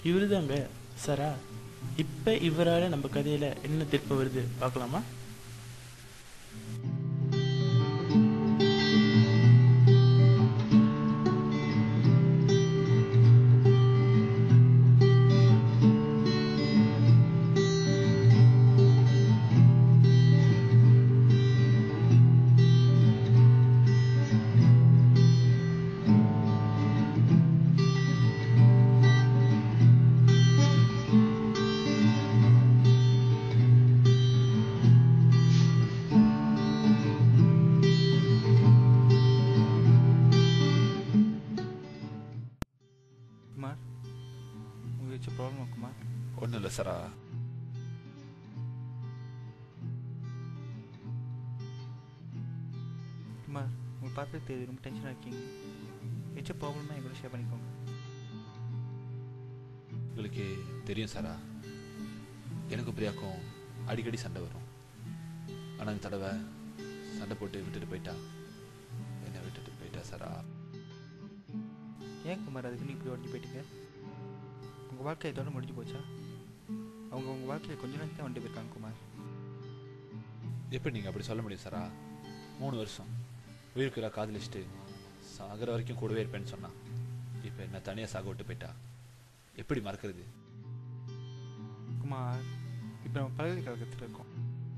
இவருதாங்க சரா இப்போ இவரால் நம்ம கதையில் என்ன திருப்பம் வருது பார்க்கலாமா குமார் உங்களுக்கு வச்ச ப்ராப்ளம் குமார் ஒன்றும் இல்லை சரா குமார் உங்களுக்கு பார்த்து தெரியுது ரொம்ப டென்ஷனாக இருக்கீங்க வச்ச ப்ராப்ளம்னா என் கூட ஷேர் பண்ணிக்கோங்க உங்களுக்கு தெரியும் சாரா எனக்கும் பிரியாக்கும் அடிக்கடி சண்டை வரும் ஆனால் இந்த தடவை சண்டை போட்டு விட்டுட்டு போயிட்டா என்னை விட்டுட்டு போயிட்டா சாரா ஏன் குமார் அதுக்கு இப்படி உடஞ்சி போயிட்டீங்க உங்கள் வாழ்க்கை இதோட முடிஞ்சு போச்சா அவங்க உங்கள் வாழ்க்கையில் கொஞ்ச நேரம் தான் வந்துட்டு போயிருக்காங்க குமார் எப்படி நீங்கள் அப்படி சொல்ல முடியும் சாரா மூணு வருஷம் உயிருக்குறா காதலிச்சுட்டு சாகிற வரைக்கும் கூடவே இருப்பேன்னு சொன்னான் இப்போ என்ன தனியாக சாக விட்டு போயிட்டா எப்படி மறக்கிறது குமார் இப்போ நம்ம பல்கலைக்கழகத்தில் இருக்கோம்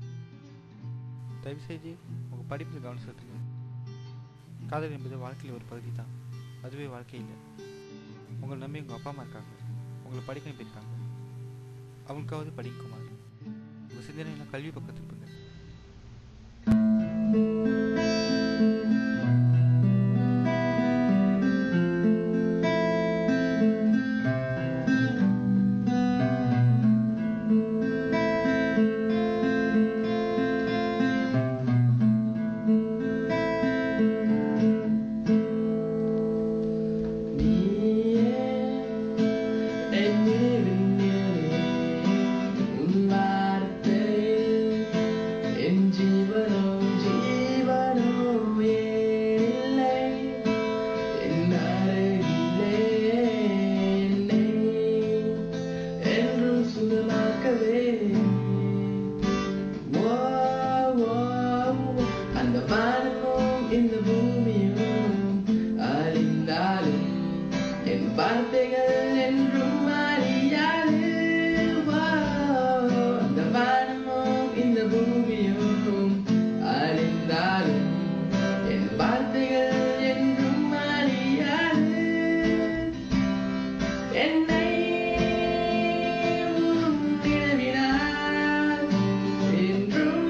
தயவு செய்து உங்கள் படிப்பில் கவனம் செலுத்துங்க காதல் என்பது வாழ்க்கையில் ஒரு பகுதி தான் அதுவே வாழ்க்கை இல்லை உங்களை நம்பி உங்கள் அப்பா அம்மா இருக்காங்க உங்களை படிக்க அனுப்பியிருக்காங்க அவங்களுக்காவது படிங்க குமார் உங்கள் சிந்தனையெல்லாம் கல்வி பக்கம் திருப்புங்க அந்த வானமும் இந்த பூமியும் அழிந்தாலும் என் வார்த்தைகள் என்றும் அறியாது அந்த வானமும் இந்த பூமியும் அழிந்தாலும் என் வார்த்தைகள் என்றும் அறியாது என்னை உம் நினைவினால் என்றும்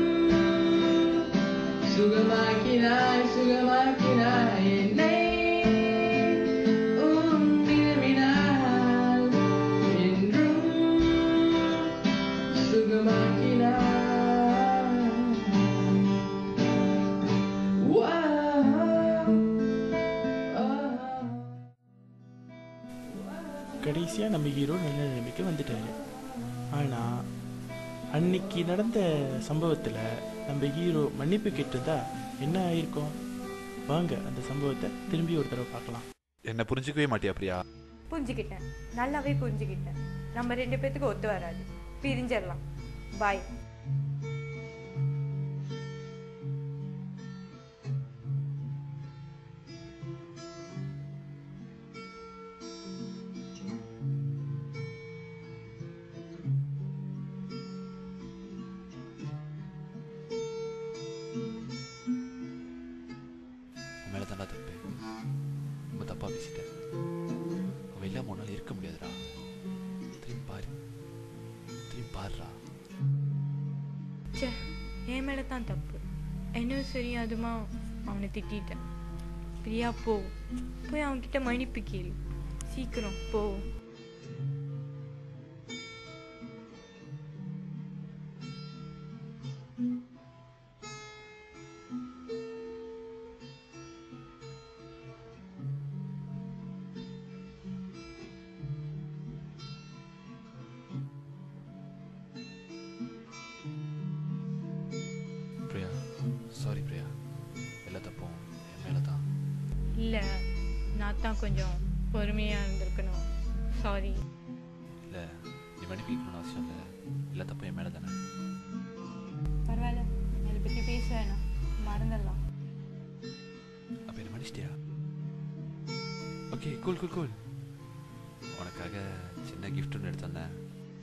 சுகமாக்கினாய் சுகமாக்கினாய் என்னை உம் நினைவினால் என்றும் சுகமாக்கினாய் கடைசியாக நம்ம ஹீரோ நல்ல நிலைமைக்கு வந்துட்டாரு ஆனால் அன்னைக்கு நடந்த சம்பவத்தில் நம்ம ஹீரோ மன்னிப்பு கேட்டிருந்தா என்ன ஆயிருக்கும் வாங்க அந்த சம்பவத்தை திரும்பி ஒரு தடவை பார்க்கலாம் என்னை புரிஞ்சுக்கவே மாட்டியா பிரியா புரிஞ்சுக்கிட்டேன் நல்லாவே புரிஞ்சுக்கிட்டேன் நம்ம ரெண்டு பேத்துக்கு ஒத்து வராது பிரிஞ்சிடலாம் பாய் உன் மேலே தாண்டா தப்பு ரொம்ப தப்பாக பேசிட்டேன் அவன் இல்லாமல் உன்னால் இருக்க முடியாதுடா திரும்பி பாரு திரும்பி பாருடா ச்சே என் மேலே தான் தப்பு என்ன சரியாதுமா அவனை திட்டிட்டேன் பிரியா போ போய் அவன்கிட்ட மன்னிப்பு கேளு சீக்கிரம் போ பிரியா சாரி பிரியா எல்லா தப்பும் என் மேலே தான் இல்லை நான் தான் கொஞ்சம் பொறுமையாக இருந்திருக்கணும் சாரி இல்லை நீ மன்னிப்பு கேட்கணும்னு அவசியம் இல்லை எல்லா தப்பும் என் மேலே தானே பரவாயில்ல இதை பற்றி பேச வேணாம் மறந்துடலாம் அப்போ என்ன மன்னிச்சிட்டியா ஓகே கூல் கூல் கூல் உனக்காக சின்ன gift ஒன்று எடுத்து வந்தேன்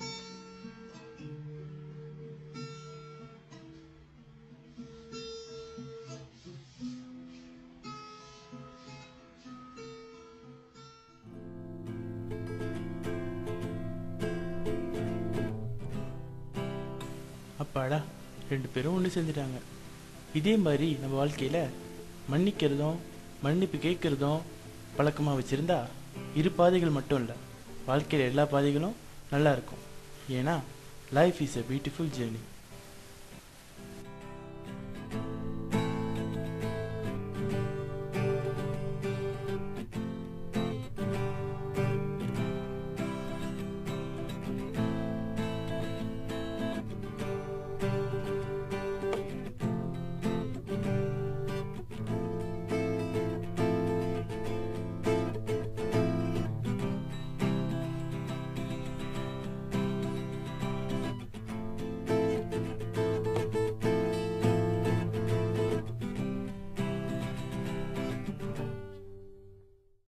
அப்பாடா ரெண்டு பேரும் ஒன்று சேர்ந்துட்டாங்க இதே மாதிரி நம்ம வாழ்க்கையில் மன்னிக்கிறதும் மன்னிப்பு கேட்குறதும் பழக்கமாக வச்சுருந்தா இரு பாதைகள் மட்டும் இல்லை வாழ்க்கையில் எல்லா பாதைகளும் நல்லா இருக்கும் ஏன்னா life is a beautiful journey